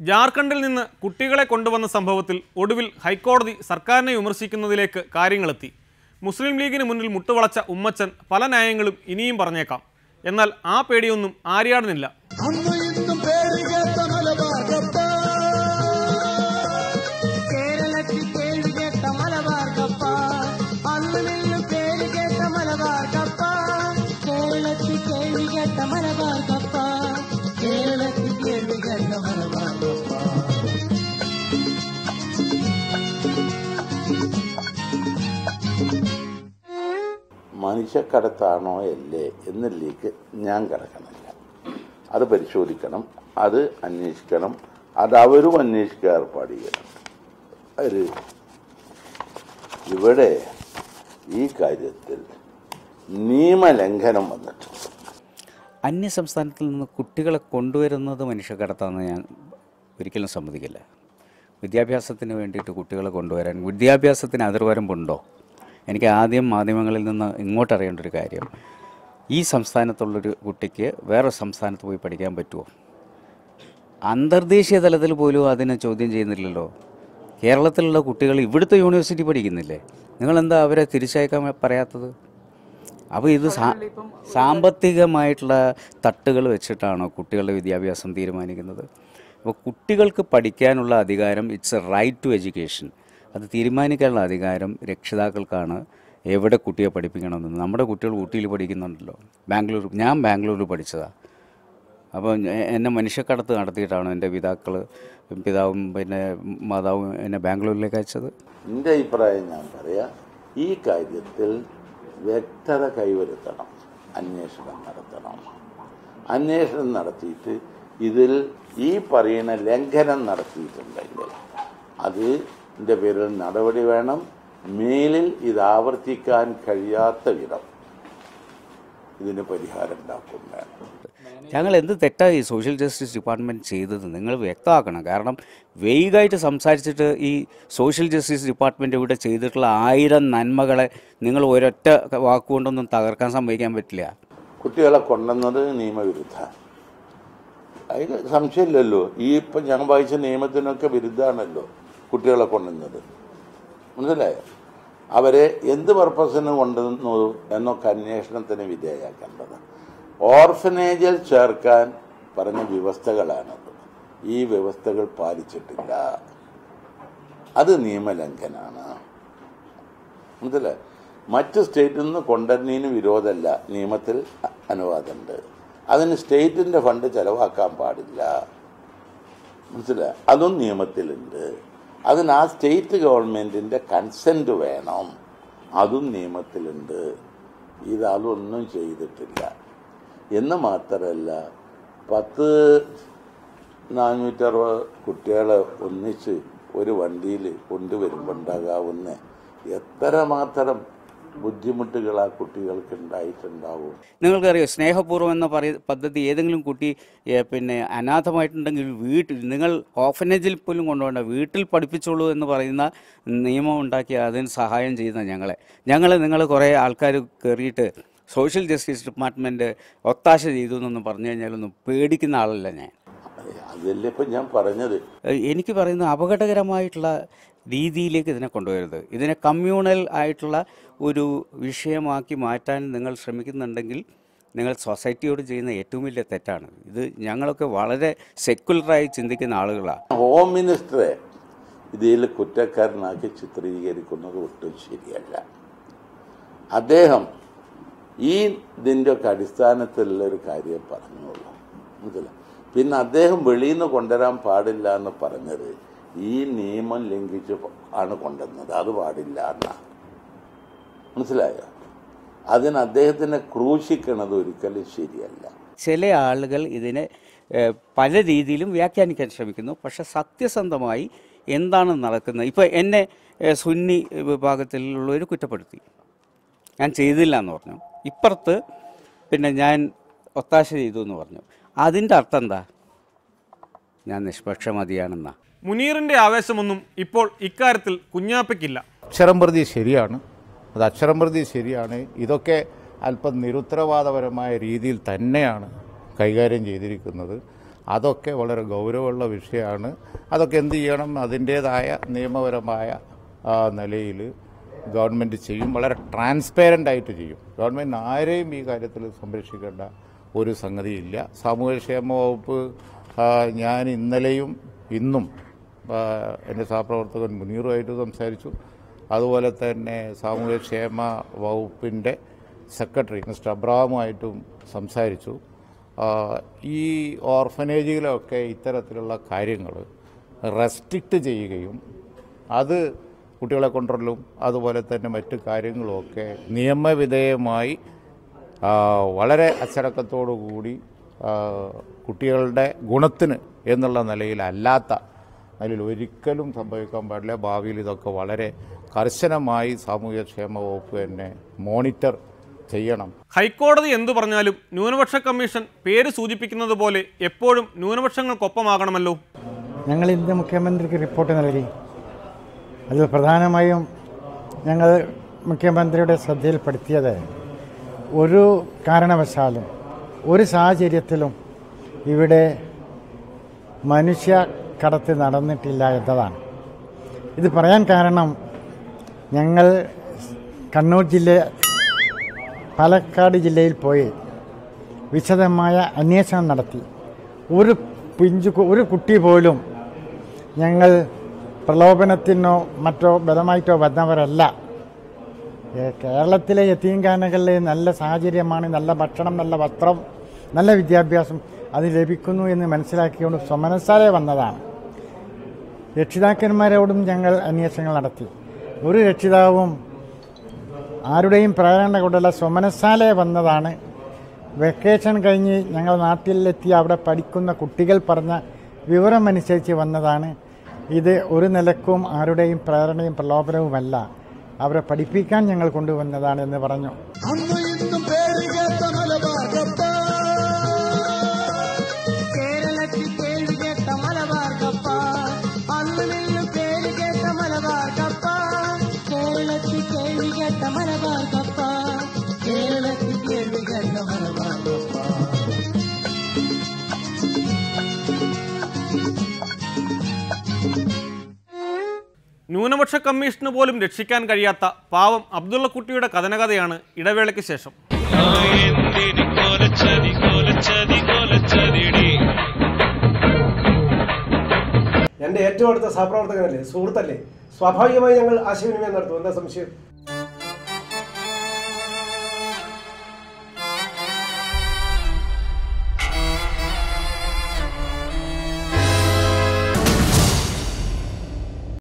ജാർഖണ്ഡിൽ നിന്ന് കുട്ടികളെ കൊണ്ടുവന്ന സംഭവത്തിൽ ഒടുവിൽ ഹൈക്കോടതി സർക്കാരിനെ വിമർശിക്കുന്നതിലേക്ക് കാര്യങ്ങളെത്തി മുസ്ലിം ലീഗിന് മുന്നിൽ മുട്ടുവളച്ച ഉമ്മച്ചൻ പല ന്യായങ്ങളും ഇനിയും പറഞ്ഞേക്കാം എന്നാൽ ആ പേടിയൊന്നും ആര്യാടനില്ല അന്ന് ഇന്നും പേര് കേട്ട മലബാർക്കപ്പ കേരളത്തിൽ പേര് കേട്ട മലബാർ കപ്പ അന്ന് നിന്ന് പേര് കേട്ട മലബാർ കപ്പ കേരളത്തിൽ പേര് കേട്ട മലബാർ കപ്പ കേരളത്തിൽ പേര് കേട്ട മലബാർക്കപ്പ മനുഷ്യക്കടത്താണോ അല്ലേ എന്നിലേക്ക് ഞാൻ കിടക്കണില്ല അത് പരിശോധിക്കണം അത് അന്വേഷിക്കണം അത് അവരും അന്വേഷിക്കാൻ ഏർപ്പാട് ചെയ്യണം ഒരു ഇവിടെ ഈ കാര്യത്തിൽ നിയമലംഘനം വന്നിട്ടുണ്ട് അന്യ സംസ്ഥാനത്തിൽ നിന്ന് കുട്ടികളെ കൊണ്ടുവരുന്നത് മനുഷ്യക്കടത്താന്ന് ഞാൻ ഒരിക്കലും സമ്മതിക്കില്ല വിദ്യാഭ്യാസത്തിന് വേണ്ടിയിട്ട് കുട്ടികളെ കൊണ്ടുവരാൻ വിദ്യാഭ്യാസത്തിന് അതിർവരമ്പുണ്ടോ എനിക്ക് ആദ്യം മാധ്യമങ്ങളിൽ നിന്ന് ഇങ്ങോട്ട് അറിയേണ്ട ഒരു കാര്യം ഈ സംസ്ഥാനത്തുള്ളൊരു കുട്ടിക്ക് വേറെ സംസ്ഥാനത്ത് പോയി പഠിക്കാൻ പറ്റുമോ അന്തർദേശീയ തലത്തിൽ പോലും അതിനെ ചോദ്യം ചെയ്യുന്നില്ലല്ലോ കേരളത്തിലുള്ള കുട്ടികൾ ഇവിടുത്തെ യൂണിവേഴ്സിറ്റി പഠിക്കുന്നില്ലേ നിങ്ങളെന്താ അവരെ തിരിച്ചയക്കാൻ പറയാത്തത് അപ്പോൾ ഇത് സാ സാമ്പത്തികമായിട്ടുള്ള തട്ടുകൾ വെച്ചിട്ടാണോ കുട്ടികളുടെ വിദ്യാഭ്യാസം തീരുമാനിക്കുന്നത് അപ്പോൾ കുട്ടികൾക്ക് പഠിക്കാനുള്ള അധികാരം it's a right to education അത് തീരുമാനിക്കാനുള്ള അധികാരം രക്ഷിതാക്കൾക്കാണ് എവിടെ കുട്ടിയെ പഠിപ്പിക്കണമെന്ന് നമ്മുടെ കുട്ടികൾ ഊട്ടിയിൽ പഠിക്കുന്നുണ്ടല്ലോ ബാംഗ്ലൂർ ഞാൻ ബാംഗ്ലൂരിൽ പഠിച്ചതാണ് അപ്പോൾ എ- എന്നെ മനുഷ്യക്കടത്ത് നടത്തിയിട്ടാണ് എൻ്റെ പിതാക്കൾ പിതാവും പിന്നെ മാതാവും എന്നെ ബാംഗ്ലൂരിലേക്ക് അയച്ചത് എൻ്റെ അഭിപ്രായം ഞാൻ പറയാം ഈ കാര്യത്തിൽ വ്യക്തത കൈവരുത്തണം അന്വേഷണം നടത്തണം അന്വേഷണം നടത്തിയിട്ട് ഇതിൽ ഈ പറയുന്ന ലംഘനം നടത്തിയിട്ടുണ്ടെങ്കിൽ അതിൻ്റെ പേരിൽ നടപടി വേണം മേലിൽ ഇത് ആവർത്തിക്കാൻ കഴിയാത്ത വിധം ഇതിന് പരിഹാരം ഉണ്ടാക്കും വേണം ഞങ്ങൾ എന്ത് തെറ്റായി സോഷ്യൽ ജസ്റ്റിസ് ഡിപ്പാർട്ട്മെൻറ്റ് ചെയ്തത് നിങ്ങൾ വ്യക്തമാക്കണം കാരണം വെയ്ഗായിട്ട് സംസാരിച്ചിട്ട് ഈ സോഷ്യൽ ജസ്റ്റിസ് ഡിപ്പാർട്ട്മെൻറ്റ് ഇവിടെ ചെയ്തിട്ടുള്ള ആയിരം നന്മകളെ നിങ്ങൾ ഒരൊറ്റ വാക്കുകൊണ്ടൊന്നും തകർക്കാൻ സമ്മതിക്കാൻ പറ്റില്ല കുട്ടികളെ കൊണ്ടുവന്നത് നിയമവിരുദ്ധ അതിൽ സംശയമില്ലല്ലോ ഈ ഇപ്പം ഞാൻ വായിച്ച നിയമത്തിനൊക്കെ വിരുദ്ധമാണല്ലോ കുട്ടികളെ കൊണ്ടുവന്നത് മനസ്സിലായോ അവരെ എന്ത് പർപ്പസിന് കൊണ്ടുവന്നു എന്നൊക്കെ അന്വേഷണത്തിന് വിധേയമാക്കേണ്ടത് ഓർഫനേജിൽ ചേർക്കാൻ പറഞ്ഞ വ്യവസ്ഥകളാണത് ഈ വ്യവസ്ഥകൾ പാലിച്ചിട്ടില്ല അത് നിയമലംഘനാണ് മനസ്സിലായി മറ്റ് സ്റ്റേറ്റിൽ നിന്ന് കൊണ്ടുവരുന്നതിന് വിരോധമല്ല നിയമത്തിൽ അ- അനുവാദമുണ്ട് അതിന് സ്റ്റേറ്റിന്റെ ഫണ്ട് ചെലവാക്കാൻ പാടില്ല മനസ്സിലായി അതും നിയമത്തിലുണ്ട് അതിന് ആ സ്റ്റേറ്റ് ഗവൺമെന്റിന്റെ കൺസെന്റ് വേണം അതും നിയമത്തിലുണ്ട് ഇത് അതൊന്നും ചെയ്തിട്ടില്ല എന്ന് മാത്രമല്ല പത്ത് നാനൂറ്ററുപത് കുട്ടികളെ ഒന്നിച്ച് ഒരു വണ്ടിയിൽ കൊണ്ടുവരുമ്പോൾ ഉണ്ടാകാവുന്ന എത്രമാത്രം ബുദ്ധിമുട്ടുകൾ ആ കുട്ടികൾക്ക് ഉണ്ടായിട്ടുണ്ടാവും നിങ്ങൾക്കറിയോ സ്നേഹപൂർവ്വം എന്ന പറയ പദ്ധതി ഏതെങ്കിലും കുട്ടി ഏ, പിന്നെ അനാഥമായിട്ടുണ്ടെങ്കിൽ വീട്ടിൽ നിങ്ങൾ ഓഫനേജിൽ പോലും കൊണ്ടുപോകണ്ട വീട്ടിൽ പഠിപ്പിച്ചോളൂ എന്ന് പറയുന്ന നിയമം ഉണ്ടാക്കി അതിന് സഹായം ചെയ്യുന്ന ഞങ്ങളെ ഞങ്ങൾ നിങ്ങൾ കുറേ ആൾക്കാർ കയറിയിട്ട് സോഷ്യൽ ജസ്റ്റിസ് ഡിപ്പാർട്ട്മെൻറ്റ് ഒത്താശ ചെയ്തു എന്നൊന്നും പറഞ്ഞു കഴിഞ്ഞാലൊന്നും പേടിക്കുന്ന ആളല്ല ഞാൻ അതല്ലേ ഇപ്പം ഞാൻ പറഞ്ഞത് ഏഹ് എനിക്ക് പറയുന്ന അപകടകരമായിട്ടുള്ള രീതിയിലേക്ക് ഇതിനെ കൊണ്ടുവരരുത് ഇതിനെ കമ്മ്യൂണൽ ആയിട്ടുള്ള ഒരു വിഷയമാക്കി മാറ്റാൻ നിങ്ങൾ ശ്രമിക്കുന്നുണ്ടെങ്കിൽ നിങ്ങൾ സൊസൈറ്റിയോട് ചെയ്യുന്ന ഏറ്റവും വലിയ തെറ്റാണ് ഇത് ഞങ്ങളൊക്കെ വളരെ സെക്കുലറായി ചിന്തിക്കുന്ന ആളുകളാണ് ഹോം മിനിസ്റ്ററെ ഇതിൽ കുറ്റക്കാരനാക്കി ചിത്രീകരിക്കുന്നത് ഒട്ടും ശരിയല്ല അദ്ദേഹം ഈ ഇതിൻ്റെ ഒക്കെ അടിസ്ഥാനത്തിലുള്ള ഒരു കാര്യം പറഞ്ഞോളൂ മനസ്സിലായി പിന്നെ അദ്ദേഹം വെളിയിൽ നിന്ന് കൊണ്ടുവരാൻ പാടില്ല എന്ന് പറഞ്ഞത് ഈ നിയമം ലംഘിച്ച് ആണ് കൊണ്ടുവന്നത് അത് പാടില്ല എന്നാണ് മനസ്സിലായോ അതിന് അദ്ദേഹത്തിനെ ക്രൂശിക്കണത് ഒരിക്കലും ശരിയല്ല ചില ആളുകൾ ഇതിനെ ഏഹ്, പല രീതിയിലും വ്യാഖ്യാനിക്കാൻ ശ്രമിക്കുന്നു പക്ഷെ സത്യസന്ധമായി എന്താണ് നടക്കുന്നത് ഇപ്പോൾ എന്നെ ഏഹ്, സുന്നി വിഭാഗത്തിലുള്ളവർ കുറ്റപ്പെടുത്തി ഞാൻ ചെയ്തില്ല എന്ന് പറഞ്ഞു ഇപ്പുറത്ത് പിന്നെ ഞാൻ ഒത്താശ ചെയ്തു എന്ന് പറഞ്ഞു അതിൻ്റെ അർത്ഥം എന്താ ഞാൻ നിഷ്പക്ഷമതിയാണെന്നാ മുനീറിന്റെ ആവേശമൊന്നും ഇപ്പോൾ ഇക്കാര്യത്തിൽ കുഞ്ഞാപ്പയ്ക്കില്ല അക്ഷരം പ്രതി ശരിയാണ് അത് അക്ഷരം പ്രതി ശരിയാണ് ഇതൊക്കെ അല്പം നിരുത്തരവാദപരമായ രീതിയിൽ തന്നെയാണ് കൈകാര്യം ചെയ്തിരിക്കുന്നത് അതൊക്കെ വളരെ ഗൗരവമുള്ള വിഷയമാണ് അതൊക്കെ എന്ത് ചെയ്യണം അതിൻ്റേതായ നിയമപരമായ ആ, നിലയിൽ ഗവൺമെൻറ് ചെയ്യും വളരെ ട്രാൻസ്പെറൻ്റ് ആയിട്ട് ചെയ്യും ഗവൺമെൻറ് ആരെയും ഈ കാര്യത്തിൽ സംരക്ഷിക്കേണ്ട ഒരു സംഗതിയില്ല സാമൂഹ്യക്ഷേമ വകുപ്പ് ആ, ഞാൻ ഇന്നലെയും ഇന്നും ആ, എൻ്റെ സഹപ്രവർത്തകൻ മുനീറുമായിട്ട് സംസാരിച്ചു അതുപോലെ തന്നെ സാമൂഹ്യക്ഷേമ വകുപ്പിൻ്റെ സെക്രട്ടറി മിസ്റ്റർ അബ്രാഹുമായിട്ടും സംസാരിച്ചു ആ, ഈ ഓർഫനേജുകളൊക്കെ ഇത്തരത്തിലുള്ള കാര്യങ്ങൾ റെസ്ട്രിക്റ്റ് ചെയ്യുകയും അത് കുട്ടികളെ കൊണ്ടുവരലും അതുപോലെ തന്നെ മറ്റു കാര്യങ്ങളുമൊക്കെ നിയമവിധേയമായി ആ, വളരെ അച്ചടക്കത്തോടു കൂടി ആ, കുട്ടികളുടെ ഗുണത്തിന് എന്നുള്ള നിലയിലല്ലാത്ത നിലയിൽ ഒരിക്കലും സംഭവിക്കാൻ പാടില്ല ഭാവിയിൽ ഇതൊക്കെ വളരെ കർശനമായി സാമൂഹ്യക്ഷേമ വകുപ്പ് തന്നെ മോണിറ്റർ ചെയ്യണം ഹൈക്കോടതി എന്തു പറഞ്ഞാലും ന്യൂനപക്ഷ കമ്മീഷൻ പേര് സൂചിപ്പിക്കുന്നത് പോലെ എപ്പോഴും ന്യൂനപക്ഷങ്ങൾക്കൊപ്പമാകണമല്ലോ ഞങ്ങൾ ഇന്ന് മുഖ്യമന്ത്രിക്ക് റിപ്പോർട്ട് നൽകി അതിൽ പ്രധാനമായും ഞങ്ങൾ മുഖ്യമന്ത്രിയുടെ ശ്രദ്ധയിൽപ്പെടുത്തിയത് ഒരു കാരണവശാലും ഒരു സാഹചര്യത്തിലും ഇവിടെ മനുഷ്യ കടത്ത് നടന്നിട്ടില്ല എന്നതാണ് ഇത് പറയാൻ കാരണം ഞങ്ങൾ കണ്ണൂർ ജില്ല പാലക്കാട് ജില്ലയിൽ പോയി വിശദമായ അന്വേഷണം നടത്തി ഒരു പിഞ്ചു കു- ഒരു കുട്ടി പോലും ഞങ്ങൾ പ്രലോഭനത്തിനോ മറ്റോ ബലമായിട്ടോ വന്നവരല്ല ഏ, കേരളത്തിലെ യത്തീംഖാനകളിലെ നല്ല സാഹചര്യമാണ് നല്ല ഭക്ഷണം നല്ല വസ്ത്രം നല്ല വിദ്യാഭ്യാസം അത് ലഭിക്കുന്നു എന്ന് മനസ്സിലാക്കിക്കൊണ്ട് സ്വമനസാലെ വന്നതാണ് രക്ഷിതാക്കന്മാരോടും ഞങ്ങൾ അന്വേഷണങ്ങൾ നടത്തി ഒരു രക്ഷിതാവും ആരുടെയും പ്രേരണ കൊണ്ടല്ല സ്വമനസാലെ വന്നതാണ് വെക്കേഷൻ കഴിഞ്ഞ് ഞങ്ങൾ നാട്ടിലെത്തി അവിടെ പഠിക്കുന്ന കുട്ടികൾ പറഞ്ഞ വിവരമനുസരിച്ച് വന്നതാണ് ഇത് ഒരു നിലക്കും ആരുടെയും പ്രേരണയും പ്രലോഭനവുമല്ല അവരെ പഠിപ്പിക്കാൻ ഞങ്ങൾ കൊണ്ടുവന്നതാണ് എന്ന് പറഞ്ഞു അന്നും ഇന്നും പേര് കേട്ട മലബാർ കപ്പ കേരളത്തിൽ കേൾവി കേട്ട മലബാർ കപ്പ അന്ന് നിന്ന് പേര് കേട്ട മലബാർ കപ്പ കേരളത്തിൽ കേൾവി കേട്ട മലബാർ കപ്പ കേരളത്തിൽ കേൾവി കേട്ട മലബാർ കപ്പ ന്യൂനപക്ഷ കമ്മീഷന് പോലും രക്ഷിക്കാൻ കഴിയാത്ത പാവം അബ്ദുള്ളക്കുട്ടിയുടെ കഥനകഥയാണ് ഇടവേളയ്ക്ക് ശേഷം എന്തിന് കൊലച്ചതി കൊലച്ചതി കൊലച്ചതിടി എൻ്റെ ഏറ്റവും അടുത്ത സഹപ്രവർത്തകനല്ലേ സുഹൃത്തല്ലേ സ്വാഭാവികമായി ഞങ്ങൾ ആശയവിനിമയം നടത്തും എന്താ സംശയം